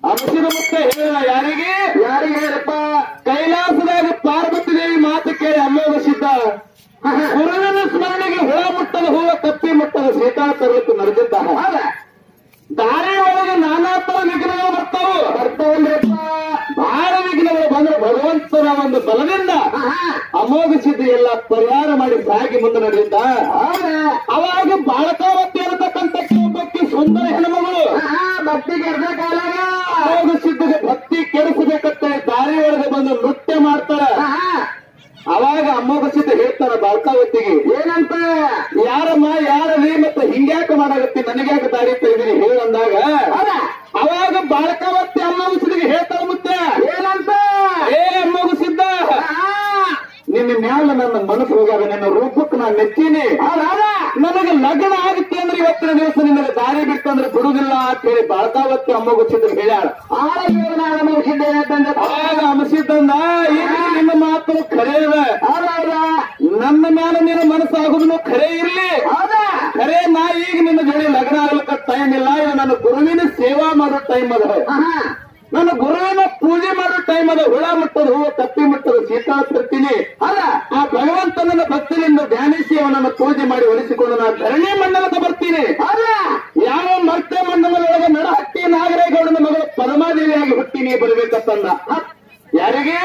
ಅರಸಿನ ಮುತ್ತೆ ಹೇಳ ಯಾರಿಗೆ ಯಾರಿಗೆ ಹೇಳಪ್ಪ ಕೈಲಾಸದಾಗ ಪಾರ್ವತಿ ದೇವಿ ಮಾತು ಕೇಳಿ ಅಲ್ಲೋಗ ಸಿದ್ಧ ಗುರುವಿನ ಸ್ಮರಣೆಗೆ ಹುಳ ಮುಟ್ಟದ ಹೂವ ಕಪ್ಪಿ ಮುಟ್ಟದ ಸೀತಾ ತರಲಿಕ್ಕೆ ನಡೆದಿದ್ದ ಹೌದ ದಾರಿ ಒಳಗೆ ನಾನಾ ತರ ವಿಘ್ನಗಳು ಬರ್ತಾವು ಬರ್ತಾವಲ್ರಿಪ್ಪ ಬಹಳ ವಿಘ್ನಗಳು ಬಂದ್ರೆ ಭಗವಂತನ ಒಂದು ಬಲದಿಂದ ಆಹಾ. ಅಮೋಘ ಸಿದ್ಧಿ ಎಲ್ಲ ಪರಿಹಾರ ಮಾಡಿ ಸಾಗಿ ಮುಂದೆ ನಡೆದಿದ್ದ ಹೌದ ಅವಾಗ ಬಾಳಕಾವತಿ ಅನ್ನತಕ್ಕಂಥ ಒಬ್ಬಕ್ಕೆ ಸುಂದರ ಹೆಣ್ಮಗಳು ಆಹಾ, ಭಕ್ತಿಗೆ ಇರ್ದ ಕಾಲಾಗ ಅಮೋಘ ಸಿದ್ಧಿಗೆ ಭಕ್ತಿ ಕೆಡಿಸಬೇಕಂತ ದಾರಿ ಒಳಗೆ ಬಂದು ನೃತ್ಯ ಮಾಡ್ತಾರ ಆಹಾ, ಅವಾಗ ಅಮೋಘ ಸಿದ್ಧ ಹೇಳ್ತಾರ ಬಾಳಕಾವತಿಗೆ ಏನಂತ ಯಾರಮ್ಮ ಯಾರಲ್ಲಿ ಮತ್ತೆ ಹಿಂಗ್ಯಾಕ ಮಾಡಾಗತ್ತಿ ನನಗ್ಯಾಕ ದಾರಿ ತೆಗೆದಿರಿ ಹೇಳಂದಾಗ ಹೌದ ಅವಾಗ ಬಾಳಕಾವತಿ ಅಮ್ಮೋಘ ಸಿದ್ಧಿಗೆ ಹೇಳ್ತಾರ ಮುತ್ತೆ ಏನಂತ ಏ ಅಮ್ಮೋಘ ಸಿದ್ಧ ಆಹಾ, ನಿನ್ನ ಮ್ಯಾಲ ನನ್ನ ಮನಸ್ಸು ಹೋಗ್ಯಾದ ನಿನ್ನ ರೂಪಕ್ಕೆ ನಾನು ಮೆಚ್ಚೀನಿ ಹೌದ ಹೌದ ನನಗೆ ಲಗ್ನ ಆಗುತ್ತೆ ಅಂದ್ರೆ ಇವತ್ತಿನ ದಿವಸ ನಿನಗೆ ದಾರಿ ಬಿಟ್ಟಂದ್ರೆ ಬಿಡುದಿಲ್ಲ ಅಂತ ಹೇಳಿ ಬಾಳಕಾವತಿ ಅಮ್ಮೋಘ ಸಿದ್ಧ ಹೇಳ್ಯಾಳ ಆರೋಗ್ಯ ನಾನು ಮುಗಿಸಿದ್ದೇನೆ ಆಗ ಅಮಸಿದ್ದಂದ ಈಗ ನಿನ್ನ ಮಾತು ಖರೆ ಅದ ಹೌದ ಹೌದ ನನ್ನ ಮ್ಯಾಲ ನಿನ್ನ ಮನಸ್ಸಾಗುದನ್ನು ಖರೆ ಇರ್ಲಿ ಹೌದ ಖರೆ ನಾ ಈಗ ನಿನ್ನ ಜೋಡಿ ಲಗ್ನ ಆಗ್ಲಿಕ್ಕ ಟೈಮ್ ಇಲ್ಲ ಇದು ನನ್ನ ಗುರುವಿನ ಸೇವಾ ಮಾಡೋ ಟೈಮ್ ಅದ ಆಹಾ, ನನ್ನ ಗುರುವಿನ ಪೂಜೆ ಮಾಡೋ ಟೈಮ್ ಅದ ಹುಳ ಮುಟ್ಟದ ಹೂವು ತಪ್ಪಿ ಮುಟ್ಟದ ಸೀತಾ ತರ್ತೀನಿ ಹೌದ ಆ ಭಗವಂತನನ್ನ ಭಕ್ತಿಯಿಂದ ಧ್ಯಾನಿಸಿ ಅವನನ್ನ ಪೂಜೆ ಮಾಡಿ ಒಲಿಸಿಕೊಂಡು ನಾನು ಧರಣಿ ಮಂಡಲಕ್ಕೆ ಬರ್ತೀನಿ ಹೌದ ಯಾವ ಮರ್ತ್ಯ ಮಂಡಲದೊಳಗೆ ನಡಹಟ್ಟಿ ನಾಗರೇಗೌಡನ ಮಗಳು ಪರಮಾದೇವಿಯಾಗಿ ಹುಟ್ಟಿ ನೀ ಬರ್ಬೇಕಂತಂದ ಯಾರಿಗೆ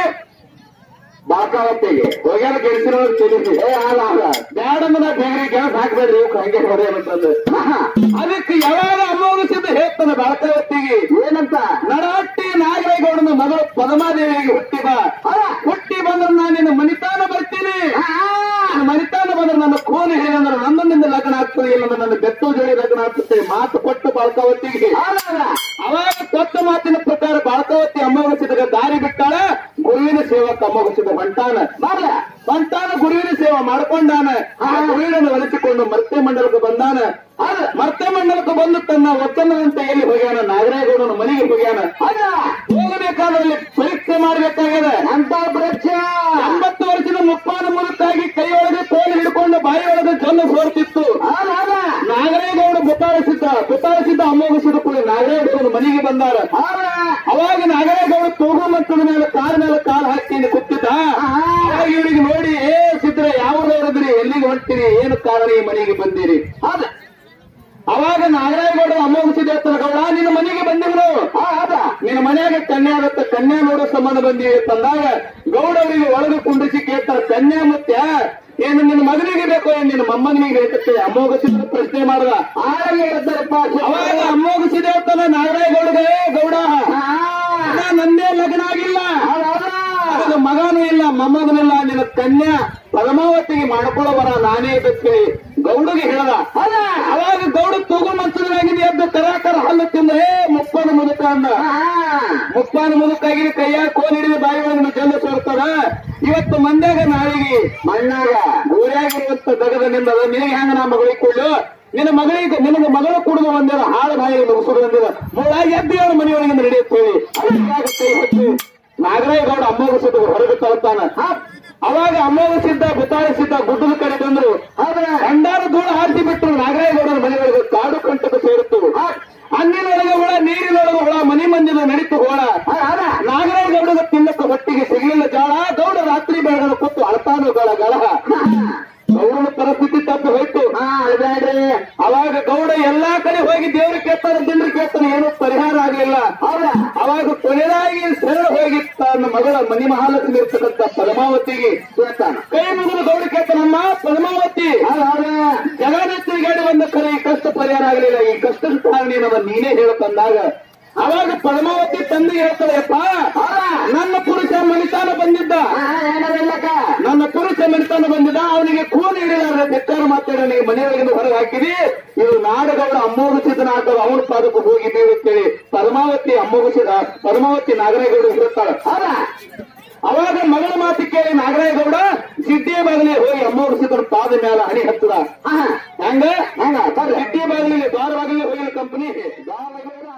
ಬಾಕಾವತ್ತಿಗೆ ಹೋಗ್ಯಾರ ಗೆಳಿಸಿರೋರು ತಿಳಿಸಿ ಏ ಆಗ ಆಗ ಬ್ಯಾಡಮ್ಮನ ಬೇರೆ ಗ್ಯಾಸ್ ಹಾಕ್ಬೇಡ್ರಿ ಇವ್ಕ್ ಹಂಗೆ ಹೊಡೆಯಂತಂದು ಆಹಾ, ಅದಕ್ಕೆ ಯಾವಾಗ ಅಮೋಘಿಸಿದ್ದು ಹೇಳ್ತಾನೆ ಬಾಳಕಾವತ್ತಿಗೆ ಏನಂತ ನಡಹಟ್ಟಿ ನಾಗರೇಗೌಡನ ಮಗಳು ಪರಮಾದೇವಿಯಾಗಿ ಹುಟ್ಟಿ ಬಾ ಹೌದ ಹುಟ್ಟಿ ಬಂದ್ರೆ ನಾನು ನಿನ್ನ ಮನಿತಾನ ಬರ್ತೀನಿ ಆಹಾ, ನನ್ನ ಮನಿತಾನ ಬಂದ್ರೆ ನನ್ನ ಕೋಲು ಹೇಳಿದ್ರೆ ನನ್ನನಿಂದ ಲಗ್ನ ಆಗ್ತದೆ ಇಲ್ಲ ನನ್ನ ಬೆತ್ತು ಜೋಡಿ ಲಗ್ನ ಆಗ್ತದೆ ಮಾತು ಕೊಟ್ಟು ಬಾಳ್ಕಾವತ್ತಿಗೆ ಹೌದ ಹೌದ ಅವಾಗ ಕೊಟ್ಟ ಮಾತಿನ ಪ್ರಕಾರ ಬಾಳ್ಕಾವತಿ ಅಮ್ಮಗಸಿದಾಗ ದಾರಿ ಬಿಟ್ಟಾಳ ಗುರುವಿನ ಸೇವಕ ಅಮ್ಮಗಸಿದ ಹೊಂಟಾನ ಬರ್ಲ ಹೊಂಟಾನ ಗುರುವಿನ ಸೇವೆ ಮಾಡ್ಕೊಂಡಾನ ಆ ಗುರುವಿನನ್ನು ಒಲಿಸಿಕೊಂಡು ಮರ್ತೆ ಮಂಡಲಕ್ಕೆ ಬಂದಾನ ಹೌದ ಮರ್ತೆ ಮಂಡಲಕ್ಕೆ ಬಂದು ತನ್ನ ವಚನದಂತೆ ಎಲ್ಲಿ ಹೋಗ್ಯಾನ ನಾಗರೇಗೌಡನ ಮನೆಗೆ ಹೋಗ್ಯಾನ ಹೌದ ಹೋಗಬೇಕಾದಲ್ಲಿ ಪರೀಕ್ಷೆ ಮಾಡ್ಬೇಕಾಗ್ಯದ ಅಂತ ಪರೀಕ್ಷ ಎಂಬತ್ತು ವರ್ಷದ ಮುಪ್ಪಾನ ಮುದುಕಾಗಿ ಕೈಯೊಳಗೆ ಕೋಲು ಹಿಡ್ಕೊಂಡು ಬಾಯಿಯೊಳಗೆ ಜೊಲ್ಲು ಸೋರ್ತಿತ್ತು ಹೌದ ಹೌದ ನಾಗರೇಗೌಡ ಬುತ್ತಾಳಿಸಿದ್ದ ಬುತ್ತಾಳಿಸಿದ್ದ ಅಮ್ಮೋಗಿಸಿದ ಕೂಡ ನಾಗರೇಗೌಡನ ಮನೆಗೆ ಬಂದಾರ ಹೌದ ಅವಾಗ ನಾಗರೇಗೌಡ ತೂಗು ಮತ್ತದ ಮೇಲೆ ಕಾಲ ಮೇಲೆ ಕಾಲು ಹಾಕಿ ಕೂತಿದ್ದ ಅವಾಗ ಇವರಿಗೆ ನೋಡಿ ಏ ಸಿದ್ರೆ ಯಾವ್ದವ್ರದ್ರಿ ಎಲ್ಲಿಗೆ ಹೊಂಟಿರಿ ಏನು ಕಾರಣ ಈ ಮನೆಗೆ ಬಂದಿರಿ ಹೌದ ಅವಾಗ ನಾಗರೇಗೌಡ ಅಮ್ಮೋಗಿಸಿದ ಹೇಳ್ತಾರ ಗೌಡ ನಿನ್ನ ಮನೆಗೆ ಬಂದಿದ್ರು ಹೌದ ನಿನ್ನ ಮನೆಯಾಗ ಕನ್ಯಾ ಆಗತ್ತ ಕನ್ಯಾ ನೋಡೋ ಸಂಬಂಧ ಬಂದಿವಿ ತಂದಾಗ ಗೌಡವರಿಗೆ ಒಳಗೆ ಕುಂಡಿಸಿ ಕೇಳ್ತಾರ ಕನ್ಯಾ ಮತ್ತೆ ಏನು ನಿನ್ನ ಮಗನಿಗೆ ಬೇಕೋ ಏನು ನಿನ್ನ ಮೊಮ್ಮಗನಿಗೆ ಬೇಕತ್ತೆ ಅಮ್ಮೋಗಿಸಿದ ಪ್ರಶ್ನೆ ಮಾಡದ ಆಳಿಗೆ ಹೇಳ್ತಾರಪ್ಪ ಅವಾಗ ಅಮ್ಮೋಗಿಸಿದ ಹೇಳ್ತಾನ ನಾಗರೇಗೌಡಗೆ ಗೌಡ ಅಣ್ಣ, ನಂದೇ ಲಗ್ನ ಆಗಿಲ್ಲ ನನಗೆ ಮಗನೂ ಇಲ್ಲ ಮೊಮ್ಮಗನಿಲ್ಲ ನಿನ್ನ ಕನ್ಯಾ ಪರಮಾವತಿಗೆ ಮಾಡ್ಕೊಳ್ಳೋವರ ನಾನೇ ಬೇಕೇಳಿ ಗೌಡಗೆ ಹೇಳದ ಅವಾಗ ಗೌಡ ತೂಗು ಮಂಚನಾಗಿದೆ ಎದ್ದು ಕರಾಕರ ಹಲ್ಲು ತಿಂದ ಏ ಮುಪ್ಪನ ಮುದುಕ ಅಂದ ಮುಪ್ಪಾನ ಮುದುಕಾಗಿ ಕೈಯಾಗ ಕೋಲ್ ಹಿಡಿದು ಬಾಯಿ ಒಳಗೆ ಜಲ್ಲು ಸೋರ್ತಾರ ಇವತ್ತು ಮಂದ್ಯಾಗ ನಾಳಿಗೆ ಮಣ್ಣಾಗ ಊರ್ಯಾಗಿರುವಂತ ದಗದ ನಿಂದದ ನಿನಗೆ ಹೆಂಗ ನಾ ಮಗಳಿಗೆ ಕೊಡ್ಲು ನಿನ್ನ ಮಗಳಿಗೆ ನಿನಗೆ ಮಗಳು ಕುಡಿದು ಬಂದಿರ ಹಾಳು ಬಾಯಿಗೆ ಮುಗಿಸೋದು ಬಂದಿರ ಮೂಳಾಗಿ ಎದ್ದು ಅವನ ಮನೆಯೊಳಗಿಂದ ನಡೆಯುತ್ತೇವೆ ಅದಕ್ಕಾಗಿ ಕೈ ಹೊತ್ತು ನಾಗರಾಯಗೌಡ ಅಮ್ಮೋಗಿಸಿದ ಹೊರಗೆ ತಳ್ತಾನ ಅವಾಗ ಅಮ್ಮೋಗಿಸಿದ್ದ ಬುತ್ತಾಳಿಸಿದ್ದ ಗುಡ್ಡದ ಕಡೆ ಬಂದ್ರು ಭಂಡಾರ ಧೂಳು ಹಾರಿಸಿ ಬಿಟ್ಟರು ನಾಗರಾಯಗೌಡರ ಮನೆಗಳಿಗೆ ಕಾಡು ಕಂಟಕ ಸೇರಿತ್ತು ಹಣ್ಣಿನೊಳಗೆ ಹುಳ ನೀರಿನೊಳಗೆ ಹುಳ ಮನೆ ಮಂದಿನ ನಡೀತು ಹೋಳ ನಾಗರಾಯಗೌಡಗ ತಿನ್ನಕ್ಕೆ ಹೊಟ್ಟಿಗೆ ಸಿಗಲಿಲ್ಲ ಜಾಳ ಗೌಡ ರಾತ್ರಿ ಬೆಳಗನ ಕೂತು ಅಳ್ತಾನು ಗಳ ಗಳಹ ಗೌಡನ ಪರಿಸ್ಥಿತಿ ತಪ್ಪು ಹೋಯ್ತು ಅಳ್ಬೇಡ್ರಿ ಅವಾಗ ಗೌಡ ಎಲ್ಲಾ ಕಡೆ ಹೋಗಿ ದೇವ್ರ ಕೇಳ್ತಾನೆ ದಿನ ಕೇಳ್ತಾನೆ ಏನೂ ಪರಿಹಾರ ಆಗಲಿಲ್ಲ ಅವಾಗ ಕೊನೆಯದಾಗಿ ಸರಳ ಹೋಗಿ ತನ್ನ ಮಗಳ ಮನಿ ಮಹಾಲಕ್ಷ್ಮಿ ಇರ್ತಕ್ಕಂಥ ಪರಮಾವತಿಗೆ ಕೇಳ್ತಾನ ಕೈ ಮುಗಿದು ಗೌಡ ಕೇಳ್ತಾನಮ್ಮ ಪರಮಾವತಿ ಜಗನೆತ್ತರಿಗಾಡಿ ಬಂದ ಕರೆ ಈ ಕಷ್ಟ ಪರಿಹಾರ ಆಗಲಿಲ್ಲ ಈ ಕಷ್ಟದ ಕಾರಣ ಏನವ ನೀನೇ ಹೇಳತಂದಾಗ ಅವಾಗ ಪರಮಾವತಿ ತಂದೆ ಹೇಳ್ತಾಳೆಯಪ್ಪ ನನ್ನ ಪುರುಷ ಮಣಿತಾನ ಬಂದಿದ್ದ ಏನವಿಲ್ಲಕ್ಕ ನನ್ನ ಪುರುಷ ಮಣಿತಾನ ಬಂದಿದ್ದ ಅವನಿಗೆ ಕೂಲಿ ಹಿಡಿದಾರೆ ಬೆಕ್ಕಾರ ಮಾತಾಡಿ ನನಗೆ ಮನೆಯೊಳಗಿಂದ ಹೊರಗೆ ಹಾಕಿದಿ ಇದು ನಾಡಗೌಡ ಅಮ್ಮೋಗಿಸಿದ ನಾಟಕ ಅವನ ಪಾದಕ್ಕೆ ಹೋಗಿ ಬೀಳುತ್ತೇವೆ ಪರಮಾವತಿ ಅಮ್ಮೋಗಿಸಿದ ಪರಮಾವತಿ ನಾಗರೇಗೌಡ ಹೇಳ್ತಾಳೆ ಅವಾಗ ಮಗಳ ಮಾತು ಕೇಳಿ ನಾಗರಾಯಗೌಡ ಸಿದ್ದಿ ಬಾಗಿಲಿಗೆ ಹೋಗಿ ಅಮ್ಮೋಗಿಸಿದ್ರ ಪಾದ ಮೇಲೆ ಹಣಿ ಹತ್ತದ ಹೆಂಗ ಹಂಗ ಸಿದ್ದಿ ಬಾಗಿಲಿಗೆ ದ್ವಾರ ಬಾಗಿಲಿಗೆ ಹೋಗಿಲ್ಲ ಕಂಪನಿ